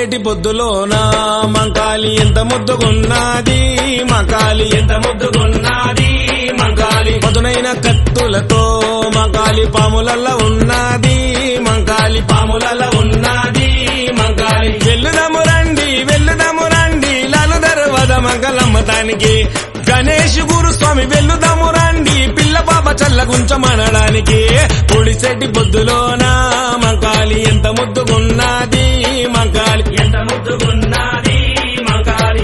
పొడిసెటి పొద్దులోన మంకాలి ఎంత ముద్దుగున్నది మంకాలి ఎంత ముద్దుగున్నది మంకాలి పదునైన కత్తులతో మంకాలి పాములల్ల ఉన్నది మంకాలి పాములల్ల ఉన్నది మంకాలి వెళ్ళుదము రండి వెళ్ళుదము రండి లాలు దర్వద మంగళమ్మతానికి గణేష్ గురు స్వామి వెళ్ళుదాము రండి పిల్ల పాప చల్లగుంచమనడానికి పొడిసెట్టి పొద్దులోన మంకాలి ఎంత ముద్దుగున్నది మంకాలి ఎంత ముద్దుగున్నది మంకాలి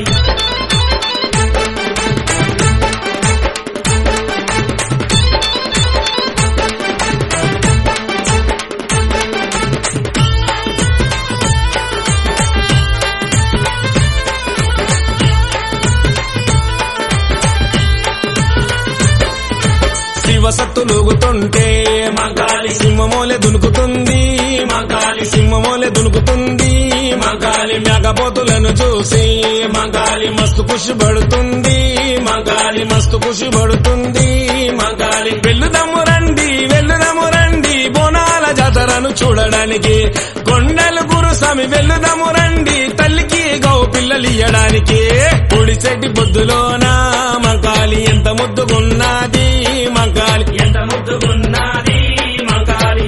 శివసత్తులుగుతుంటే మగాలి సింహమోలే దునుకుతుంది మగాలి సింహమోలే దునుకుతుంది మగాలి మేఘపోతులను చూసి మగాలి మస్తు ఖుషి పడుతుంది మగాలి మస్తు ఖుషి పడుతుంది మగాలి వెళ్ళుదమ్ము రండి వెళ్ళుదమ్ము రండి బోనాల జాతరను చూడడానికి కొండలు గురుస్వామి వెళ్ళుదమ్ము రండి తల్లికి గౌ పిల్లలు ఇయ్యడానికి పొడిసెట్టి పొద్దులోన మగాలి ఎంత ముద్దుగున్నది మగాలి ఎంత ముద్దుగున్నది మగాలి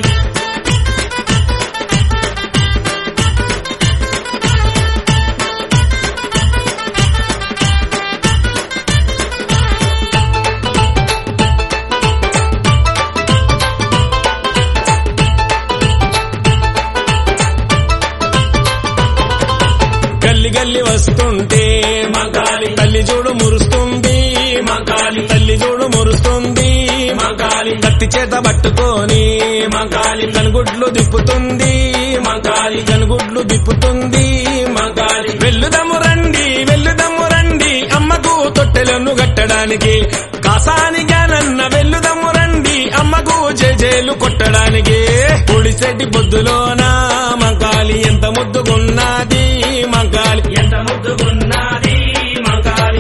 గల్లి గల్లి వస్తుంటే మగాలి తల్లి చూడు మురుస్తుంది మగాలి తల్లి చూడు మురుస్తుంది మగాలి కత్తి చేత పట్టుకొని మగాలి కనుగుడ్లు దిప్పుతుంది మగాలి కనుగుడ్లు దిప్పుతుంది మగాలి వెళ్ళుదము రండి వెళ్ళుదము రండి అమ్మకు తొట్టెలను కట్టడానికి కాసాని గానన్న వెళ్ళుదము రండి అమ్మకు జేజేలు కొట్టడానికి పొడిసెట్టి పొద్దులోన మంకాలి ఎంత ముద్దుగున్నది మంకాలి ఎంత ముద్దుగున్నది మంకాలి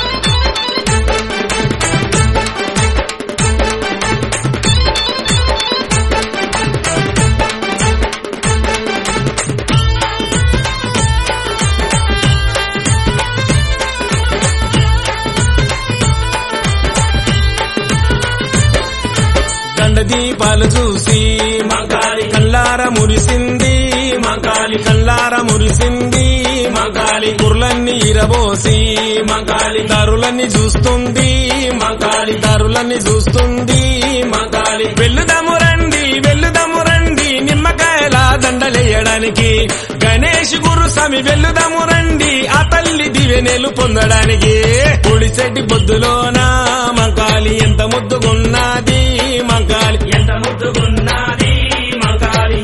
గండ దీపాలు చూసి మగాలి కల్లార మురిసింది మగాలి కల్లార మురిసింది మగాలి కుర్లన్నీ ఇరబోసి మగాలి దారులన్నీ చూస్తుంది మగాలి దారులన్నీ చూస్తుంది మగాలి వెళ్ళుదము రండి వెళ్ళుదము రండి నిమ్మకాయల దండలేయడానికి గణేష్ గురుస్వామి వెళ్ళుదము రండి ఆ తల్లి దివెనెలు పొందడానికి పొడిసెట్టి పొద్దులోన మగాలి ఎంత ముద్దుగున్నది మగాలి ఎంత ముద్దుగున్నది మగాలి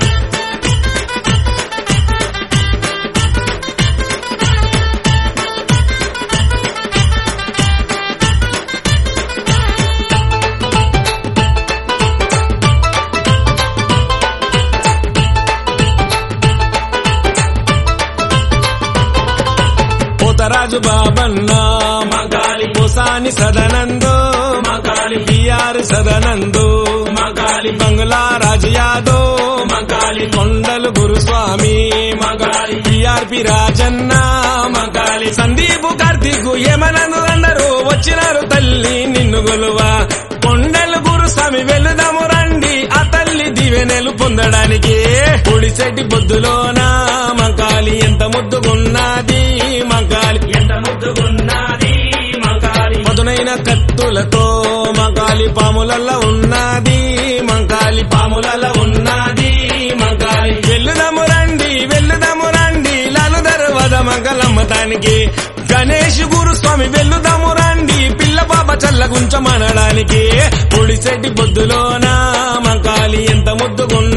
పోతరాజు బాబన్న మగాలి పోసాని సదనందో మగాలి బిఆర్ సదనందో మగాలి బంగ్లా రాజు యాదవ్ మగాలి కొండలు గురుస్వామి మగాలి బిఆర్పి రాజన్న మగాలి సందీపు కార్తీకు ఏమనను అందరూ వచ్చినారు తల్లి నిన్ను గొలువా కొండలు గురుస్వామి వెళుదాము రండి ఆ తల్లి దివెనెలు పొందడానికి పొడిసెట్టి పొద్దులోన మగాలి ఎంత ముద్దుగున్నది మగాలి ఎంత ముద్దుగున్నది మగాలి పదునైన కత్తులతో మగాలి పాములల్ల ఉన్నది మంకాలి పాములల్ల ఉన్నది మగాలి వెళ్ళుదము రండి వెళ్ళుదము రండి లాలు దర్వద మంగళమ్మతానికి గణేష్ గురుస్వామి వెళ్ళుదాము రండి పిల్ల పాప చల్లగుంచమనడానికి పొడిసెట్టి పొద్దులోన మంకాలి ఎంత ముద్దుగున్న